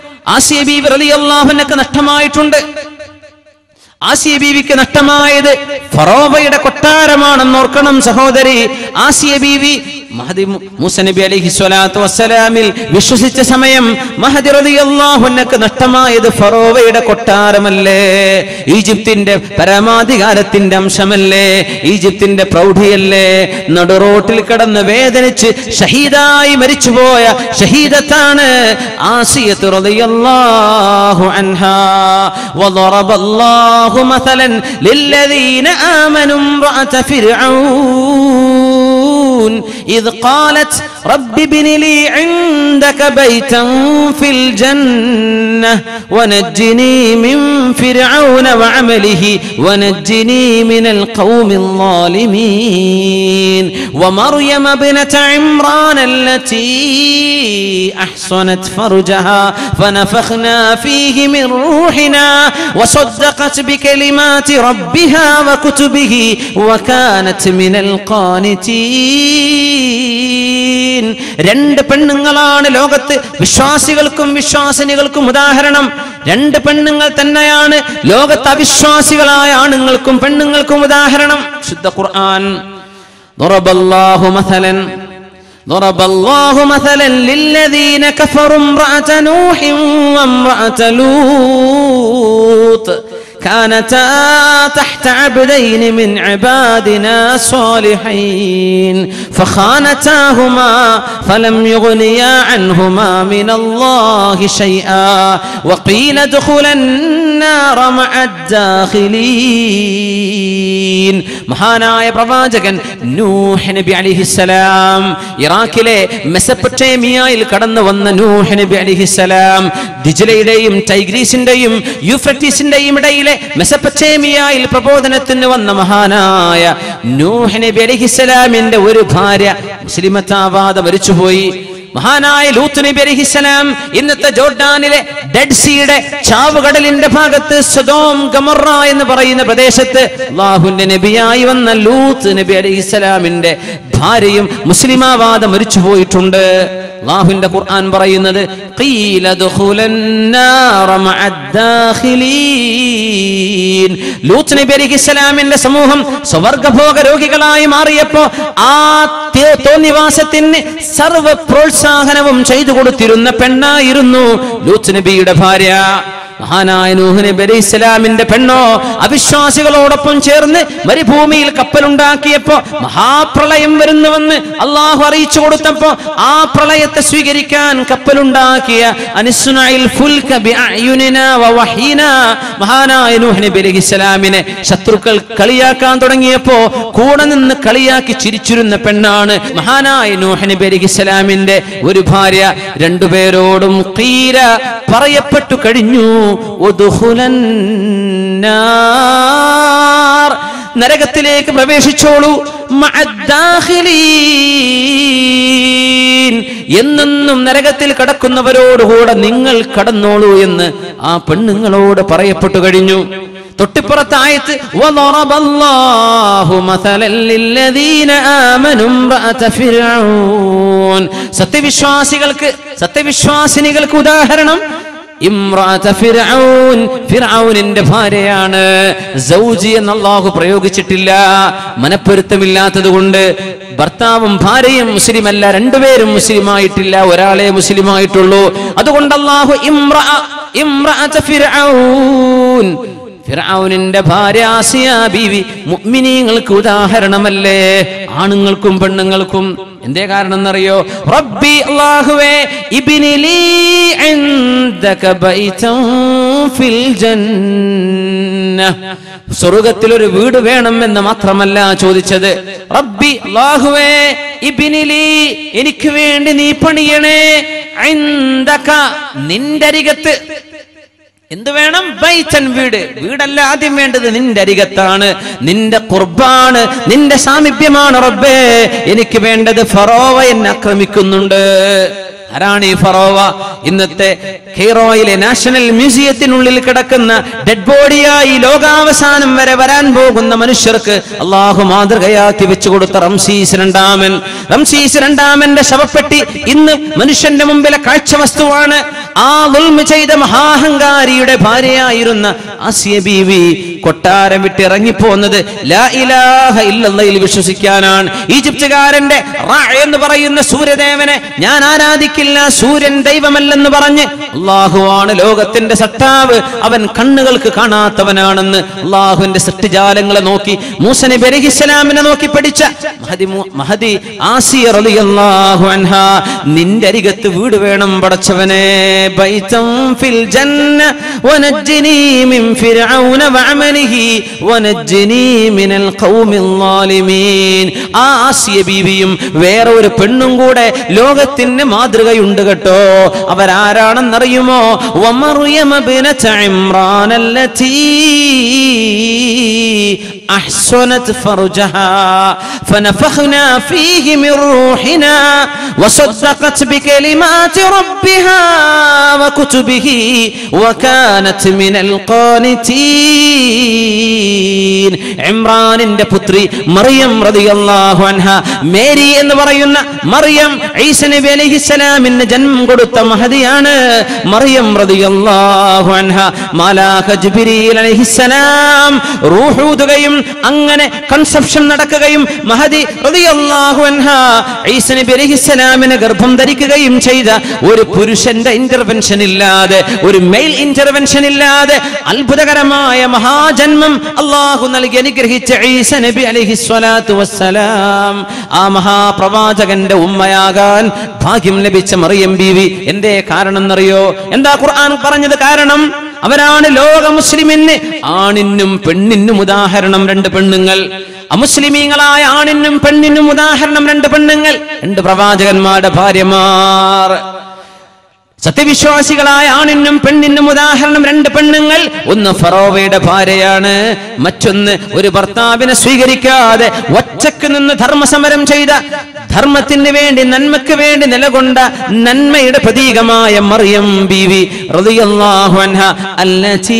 ആസിയ ബീവി റളിയല്ലാഹുവിനൊക്കെ നഷ്ടമായിട്ടുണ്ട് ആസിയ ബീവിക്ക് നഷ്ടമായത് ഫറോവയുടെ കൊട്ടാരമാണെന്ന് ഓർക്കണം സഹോദരി ആസിയ ബീവി മഹദി മു- മൂസ നബി അലൈഹി സ്വലാത്തു വസ്സലാമിൽ വിശ്വസിച്ച സമയം മഹദി റളിയല്ലാഹുവിനക്ക് നഷ്ടമായത് ഫറോവയുടെ കൊട്ടാരമല്ലേ ഈജിപ്തിന്റെ പരമാധികാരത്തിന്റെ അംശമല്ലേ ഈജിപ്തിന്റെ പ്രൗഢിയല്ലേ നടുറോട്ടിൽ കിടന്ന് വേദനിച്ച് ഷഹീദായി മരിച്ചുപോയ ഷഹീദത്താണ് ആസിയത്ത് റളിയല്ലാഹു അൻഹാ وضرب الله مثلا للذين آمنوا امرأة فرعون إذ قالت رب ابن لي عندك بيتا في الجنة ونجني من فرعون وعمله ونجني من القوم الظالمين ومريم ابنة عمران التي أحصنت فرجها فنفخنا فيه من روحنا وصدقت بكلمات ربها وكتبه وكانت من القانتين രണ്ട് പെണ്ണുങ്ങളാണ് ലോകത്ത് വിശ്വാസികൾക്കും വിശ്വാസിനികൾക്കും ഉദാഹരണം രണ്ട് പെണ്ണുങ്ങൾ തന്നെയാണ് ലോകത്ത് അവിശ്വാസികളായ ആണുങ്ങൾക്കും പെണ്ണുങ്ങൾക്കും ഉദാഹരണം ശുദ്ധ ഖുർആൻ ضرب الله مثلا ضرب الله مثلا للذين كفروا امرأة نوح وامرأة لوط كانتا تحت عبدين من عبادنا صالحين فخانتاهما فلم يغنيا عنهما من الله شيئا وقيل ادخلا النار مع الداخلين മഹാനായ പ്രവാചകൻ നൂഹ് നബി അലിഹിസലാം ഇറാഖിലെ മെസപ്പൊട്ടേമിയയിൽ കടന്നു വന്ന നൂഹ് നബി അലിഹിസലാം ഡിജിലയുടെയും ടൈഗ്രീസിന്റെയും യൂഫ്രട്ടീസിന്റെയും ഇടയിലെ മെസപ്പൊട്ടേമിയയിൽ പ്രബോധനത്തിന് വന്ന മഹാനായ നൂഹ് നബി അലിഹിസലാമിന്റെ ഒരു ഭാര്യ മുസ്ലിമത്താവാതെ മരിച്ചുപോയി മഹാനായ ലൂത്ത് നബി അലൈഹിസ്സലാം ഇന്നത്തെ ജോർഡാനിലെ ഡെഡ് സീയുടെ ചാവുകടലിന്റെ ഭാഗത്ത് സദോം ഗമറ എന്ന് പറയുന്ന പ്രദേശത്ത് അള്ളാഹുന്റെ നബിയായി വന്ന ലൂത്ത് നബി അലൈഹിസ്സലാമിന്റെ ഭാര്യയും മുസ്ലിമാവാദം മരിച്ചു പോയിട്ടുണ്ട് അള്ളാഹുവിന്റെ ഖുർആൻ പറയുന്നത് "ഖീല ദുഖുലൻ നാറ മഅദ്ദാഖിലീൻ." ലൂത്ത് നബി അലൈഹിസ്സലാമിന്റെ സമൂഹം സ്വർഗഭോഗ രോഗികളായി മാറിയപ്പോ ആ തേ- തോന്നിവാസത്തിന് സർവ പ്രോത്സാഹനവും ചെയ്തു കൊടുത്തിരുന്ന പെണ്ണായിരുന്നു ലൂത്ത് നബിയുടെ ഭാര്യ മഹാനായ നൂഹ് നബി അലൈഹി ഇസ്ലാമിന്റെ പെണ്ണോ അവിശ്വാസികളോടൊപ്പം ചേർന്ന് മരുഭൂമിയിൽ കപ്പലുണ്ടാക്കിയപ്പോ മഹാപ്രളയം വരുന്നുവെന്ന് അള്ളാഹു അറിയിച്ചു കൊടുത്തപ്പോ ആ പ്രളയത്തെ സ്വീകരിക്കാൻ കപ്പലുണ്ടാക്കിയ അനിസ്നായിൽ ഫുൽക ബിഅയുനിനാ വവഹീനാ മഹാനായ നൂഹ് നബി അലൈഹി ഇസ്ലാമിനെ ശത്രുക്കൾ കളിയാക്കാൻ തുടങ്ങിയപ്പോ കൂടെ നിന്ന് കളിയാക്കി ചിരിച്ചിരുന്ന പെണ്ണാണ് മഹാനായ നൂഹ് നബി അലൈഹി ഇസ്ലാമിന്റെ ഒരു ഭാര്യ രണ്ടുപേരോടും കീര പറയപ്പെട്ടു കഴിഞ്ഞു ഉദ്ഖുലൻ നാർ. നരകത്തിലേക്ക് പ്രവേശിച്ചോളൂ മഅദ്ദാഖിലീൻ. എന്നെന്നും നരകത്തിൽ കടക്കുന്നവരോടുകൂടെ നിങ്ങൾ കടന്നോളൂ എന്ന് ആ പെണ്ണുങ്ങളോട് പറയപ്പെട്ടു കഴിഞ്ഞു തൊട്ടിപ്പുറത്ത് ആയത്ത് وَضَرَبَ اللَّهُ مَثَلًا لِلَّذِينَ آمَنُوا امْرَأَتَ فِرْعَوْنَ സത്യവിശ്വാസികൾക്ക് സത്യവിശ്വാസിനികൾക്ക് ഉദാഹരണം ഇമ്രാത ഫിർഔൻ ഫിർഔനിന്റെ ഭാര്യയാണ് സൗജി എന്ന് അല്ലാഹു പ്രയോഗിച്ചിട്ടില്ല മനപ്പൊരുത്തമില്ലാത്തത് കൊണ്ട് ഭർത്താവും ഭാര്യയും മുസ്ലിം അല്ല രണ്ടുപേരും മുസ്ലിം ആയിട്ടില്ല ഒരാളെ മുസ്ലിം ആയിട്ടുള്ളൂ അതുകൊണ്ട് അല്ലാഹു ഇമ്ര ഇമ്രാത ഫിർഔൻ ഫിർഔനിന്റെ ഭാര്യ ആസിയ ബീവി മുഅ്മിനീങ്ങൾക്ക് ഉദാഹരണമല്ലേ ആണുങ്ങൾക്കും പെണ്ണുങ്ങൾക്കും എന്തേ കാരണം എന്നറിയോ റബ്ബി അല്ലാഹുവേ ഇബ്നി ലീ ഇൻദക ബൈതൻ ഫിൽ ജന്ന സ്വർഗത്തിൽ ഒരു വീട് വേണം എന്ന് മാത്രമല്ല ചോദിച്ചത് റബ്ബി അല്ലാഹുവേ ഇബ്നി ലീ എനിക്ക് വേണ്ടി നീ പണിയണേ ഇൻദക നിന്റെ അരികത്ത് എന്ത് വേണം ബൈച്ചൻ വീട് വീടല്ല ആദ്യം വേണ്ടത് നിന്റെ അരികത്താണ് നിന്റെ കുർബാണ് നിന്റെ സാമീപ്യമാണ് റബ്ബേ എനിക്ക് വേണ്ടത് ഫറോവ എന്നെ ആക്രമിക്കുന്നുണ്ട് ആരാണ് ഈ ഫറോവ ഇന്നത്തെ കെയ്റോയിലെ നാഷണൽ മ്യൂസിയത്തിനുള്ളിൽ കിടക്കുന്ന ഡെഡ് ബോഡിയായി ലോകാവസാനം വരെ വരാൻ പോകുന്ന മനുഷ്യർക്ക് അള്ളാഹു മാതൃകയാക്കി വെച്ചു കൊടുത്ത റംസീസ് രണ്ടാമൻ റംസീസ് രണ്ടാമന്റെ ശവപ്പെട്ടി ഇന്ന് മനുഷ്യന്റെ മുമ്പിലെ കാഴ്ച വസ്തുവാണ് ആ ദുൽമ ചെയ്ത മഹാഹങ്കാരിയുടെ ഭാര്യയായിരുന്ന ആസിയ ബീവി കൊട്ടാരം വിട്ട് ഇറങ്ങിപ്പോന്നത് ലാ ഇലാഹ ഇല്ലല്ലയിൽ വിശ്വസിക്കാനാണ് ഈജിപ്തുകാരന്റെ റാ എന്ന് പറയുന്ന സൂര്യദേവനെ ഞാൻ ആരാധിക്കില്ല സൂര്യൻ ദൈവമല്ലെന്ന് പറഞ്ഞ് അള്ളാഹുവാണ് ലോകത്തിന്റെ സട്ടാവ് അവൻ കണ്ണുകൾക്ക് കാണാത്തവനാണെന്ന് അള്ളാഹുവിന്റെ സൃഷ്ടിജാലങ്ങളെ നോക്കി മൂസ നബി അലൈഹി ഇസ്ലാമിനെ നോക്കി പഠിച്ച മഹദി മു- മഹദി ആസിയ റളിയല്ലാഹു അൻഹ നിന്റെ അരികത്ത് വീട് വേണം പടച്ചവനെ ബൈതം ഫിൽ ജന്ന വനജ്ജിനി മിൻ ഫിർഔന വഅമലിഹി വനജ്ജിനി മിനൽ ഖൗമിൽ ളാലിമീൻ ആ ആസിയ ബീവിയും വേറെ ഒരു പെണ്ണും കൂടെ ലോകത്തിന് മാതൃകയുണ്ട് കേട്ടോ അവരാരാണെന്നറിയുമോ വമറിയമ ബിനത ഇമ്രാൻ التي أحسنت فرجها فنفخنا فيه من روحنا وصدقت بكلمات ربها وكتبه وكانت من القانتين ഇമ്രാനിന്റെ പുത്രി മറിയം റളിയല്ലാഹു അൻഹ മേരി എന്ന് പറയുന്ന മറിയം ഈസ നബി അലൈഹിസ്സലാമിന് ജന്മം കൊടുത്ത മഹദിയാണ് മറിയം റളിയല്ലാഹു അൻഹ മാലാഖ ജിബ്രീൽ അലൈഹിസ്സലാം റൂഹൂതുകയും അങ്ങനെ കൺസെപ്ഷൻ നടക്കുകയും മഹദി റളിയല്ലാഹു അൻഹ ഈസ നബി അലൈഹിസ്സലാമിനെ ഗർഭം ധരിക്കുകയും ചെയ്ത ഒരു പുരുഷന്റെ ഇന്റർവെൻഷൻ ഇല്ലാതെ ഒരു മെയിൽ ഇന്റർവെൻഷൻ ഇല്ലാതെ അത്ഭുതകരമായ മഹാജന്മം അള്ളാഹു നൽകി അനുഗ്രഹിച്ച ഈസ നബി അലൈഹി സ്വലാത്തു വസ്സലാം ആ മഹാപ്രവാചകന്റെ ഉമ്മയാകാൻ ഭാഗ്യം ലഭിച്ച മറിയം ബീവി എന്തേ കാരണം എന്നറിയോ എന്താ ഖുർആൻ പറഞ്ഞത് കാരണം അവരാണ് ലോക മുസ്ലിമിന് ആണിനും പെണ്ണിനും ഉദാഹരണം രണ്ട് പെണ്ണുങ്ങൾ അമുസ്ലിമീങ്ങളായ ആണിനും പെണ്ണിനും ഉദാഹരണം രണ്ട് പെണ്ണുങ്ങൾ രണ്ട് പ്രവാചകന്മാരുടെ ഭാര്യമാർ സത്യവിശ്വാസികളായ ആണിനും പെണ്ണിനും ഉദാഹരണം രണ്ട് പെണ്ണുങ്ങൾ ഒന്ന് ഫറോവയുടെ ഭാര്യയാണ് മറ്റൊന്ന് ഒരു ഭർത്താവിനെ സ്വീകരിക്കാതെ ഒറ്റക്ക് നിന്ന് ധർമ്മസമരം ചെയ്ത ധർമ്മത്തിന് വേണ്ടി നന്മയ്ക്ക് വേണ്ടി നിലകൊണ്ട നന്മയുടെ പ്രതീകമായ മറിയം ബീവി റളിയല്ലാഹു അൻഹ അല്ലതീ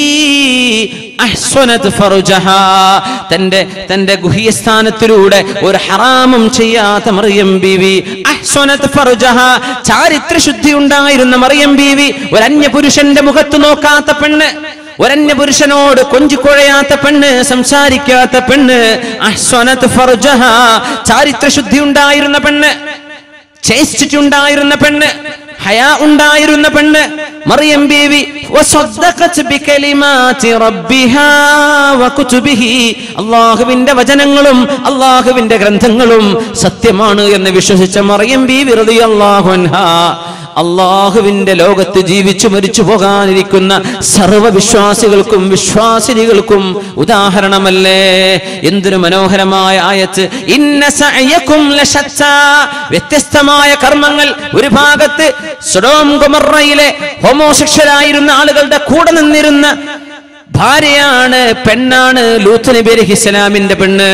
അഹ്സനത് ഫർജഹ തന്റെ തന്റെ ഗുഹ്യസ്ഥാനത്തിലൂടെ ഒരു ഹറാമും ചെയ്യാത്ത മറിയം ബീവി അഹ്സനത് ഫർജഹ ചാരിത്ര ശുദ്ധി ഉണ്ടായിരുന്ന മറിയം ബീവി ഒരു അന്യ പുരുഷന്റെ മുഖത്ത് നോക്കാത്ത പെണ്ണ് ഒരന്യ പുരുഷനോട് കൊഞ്ചിക്കുഴയാത്ത പെണ്ണ് സംസാരിക്കാത്ത പെണ്ണ് അഹ്സനത് ഫർജഹ ചാരിത്ര ശുദ്ധി ഉണ്ടായിരുന്ന പെണ്ണ് ചേഷ്ടിച്ചുണ്ടായിരുന്ന പെണ്ണ് ഹയാ ഉണ്ടായിരുന്ന പെണ്ണ് മറിയം ബീവി വസദ്ദഖത് ബികലിമാതി റബ്ബിഹാ വകുതുബിഹി അല്ലാഹുവിന്റെ വചനങ്ങളും അല്ലാഹുവിന്റെ ഗ്രന്ഥങ്ങളും സത്യമാണ് എന്ന് വിശ്വസിച്ച മറിയം ബീവി റളിയല്ലാഹു അൻഹാ അള്ളാഹുവിന്റെ ലോകത്ത് ജീവിച്ചു മരിച്ചു പോകാനിരിക്കുന്ന സർവവിശ്വാസികൾക്കും വിശ്വാസിനികൾക്കും ഉദാഹരണമല്ലേ എന്തൊരു മനോഹരമായ ആയത്ത് ഇന്ന സഅയക്കും ലശത്താ വ്യത്യസ്തമായ കർമ്മങ്ങൾ ഒരു ഭാഗത്ത് സൊഡോം ഗൊമറയിലെ ഹോമോസെക്ഷലായിരുന്ന ആളുകളുടെ കൂടെ നിന്നിരുന്ന ഭാര്യയാണ് പെണ്ണാണ് ലൂത്ത് നബി അലൈഹി ഇസ്ലാമിന്റെ പെണ്ണ്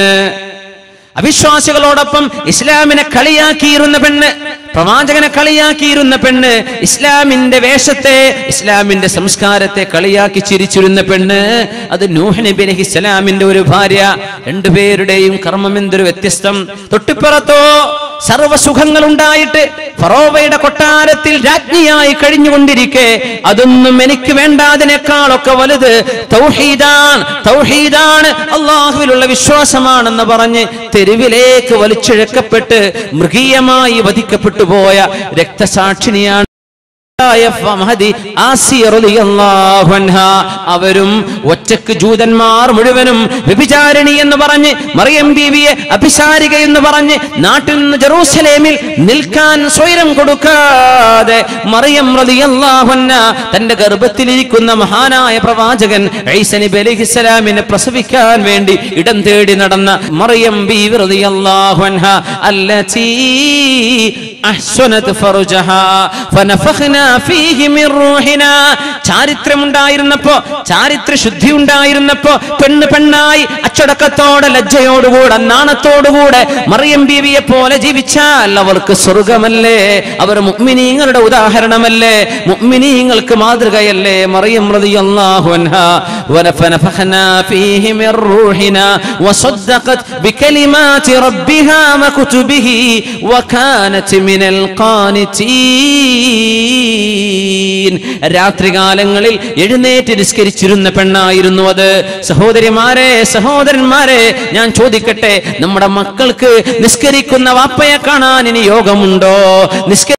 അവിശ്വാസികളോടൊപ്പം ഇസ്ലാമിനെ കളിയാക്കിയിരുന്ന പെണ്ണ് പ്രവാചകനെ കളിയാക്കിയിരുന്ന പെണ്ണ് ഇസ്ലാമിന്റെ വേഷത്തെ ഇസ്ലാമിന്റെ സംസ്കാരത്തെ കളിയാക്കി ചിരിച്ചിരുന്ന പെണ്ണ് അത് നൂഹ് നബി അലൈഹി ഇസ്ലാമിന്റെ ഒരു ഭാര്യ രണ്ടുപേരുടെയും കർമ്മം എന്തൊരു വ്യത്യസ്തം തൊട്ടിപ്പുറത്തോ സർവസുഖങ്ങൾ ഉണ്ടായിട്ട് ഫറോവയുടെ കൊട്ടാരത്തിൽ രാജ്ഞിയായി കഴിഞ്ഞുകൊണ്ടിരിക്കെ അതൊന്നും എനിക്ക് വേണ്ടാതിനേക്കാളൊക്കെ വലുത് തൗഹീദാണ് തൗഹീദാണ് അള്ളാഹുവിലുള്ള വിശ്വാസമാണെന്ന് പറഞ്ഞ് തെരുവിലേക്ക് വലിച്ചിഴക്കപ്പെട്ട് മൃഗീയമായി വധിക്കപ്പെട്ടു പോയ രക്തസാക്ഷിണിയാണ് ആയ ഫമഹദി ആസിയ റളിയല്ലാഹു അൻഹാ അവരും ഒറ്റക്ക് ജൂതന്മാർ മുഴുവനും വ്യഭിചാരിണി എന്ന് പറഞ്ഞ് മറിയം ബീവിയെ അഭിസാരിക എന്ന് പറഞ്ഞ് നാട്ടിൽ നിന്ന് ജെറൂസലേമിൽ നിൽക്കാൻ സ്വൈരം കൊടുക്കാതെ മറിയം റളിയല്ലാഹു അൻഹ തന്റെ ഗർഭത്തിലിരിക്കുന്ന മഹാനായ പ്രവാചകൻ ഈസ നബി അലൈഹിസ്സലാമിനെ പ്രസവിക്കാൻ വേണ്ടി ഇടം തേടി നടന്ന മറിയം ബീവി റളിയല്ലാഹു അൻഹ അല്ലതീ أحسنت فرجها فنفخنا ഫീഹി മിർ റൂഹിനാ ചാരിത്രമുണ്ടായിരുന്നപ്പോ ചാരിത്ര ശുദ്ധി ഉണ്ടായിരുന്നപ്പോ പെണ്ണ് പെണ്ണായി അച്ചടക്കത്തോടെ ലജ്ജയോടുകൂടെ നാണത്തോടുകൂടെ മറിയം ബീവിയെ പോലെ ജീവിച്ചാൽ അവർക്ക് സ്വർഗമല്ലേ അവർ മുഅ്മിനീങ്ങളുടെ ഉദാഹരണമല്ലേ മുഅ്മിനീങ്ങൾക്ക് മാതൃകയല്ലേ മറിയം റളിയല്ലാഹു അൻഹാ വനഫനഫഖനാ ഫീഹി മിർ റൂഹിനാ വസദ്ദഖത് ബികലിമാതി റബ്ബിഹാ വകുതുബിഹി വകാനത് മിനൽ ഖാനിതീൻ രാത്രികാലങ്ങളിൽ എഴുന്നേറ്റ് നിസ്കരിച്ചിരുന്ന പെണ്ണായിരുന്നു അത് സഹോദരിമാരെ സഹോദരന്മാരെ ഞാൻ ചോദിക്കട്ടെ നമ്മുടെ മക്കൾക്ക് നിസ്കരിക്കുന്ന വാപ്പയെ കാണാൻ ഇനി യോഗമുണ്ടോ നിസ്കരി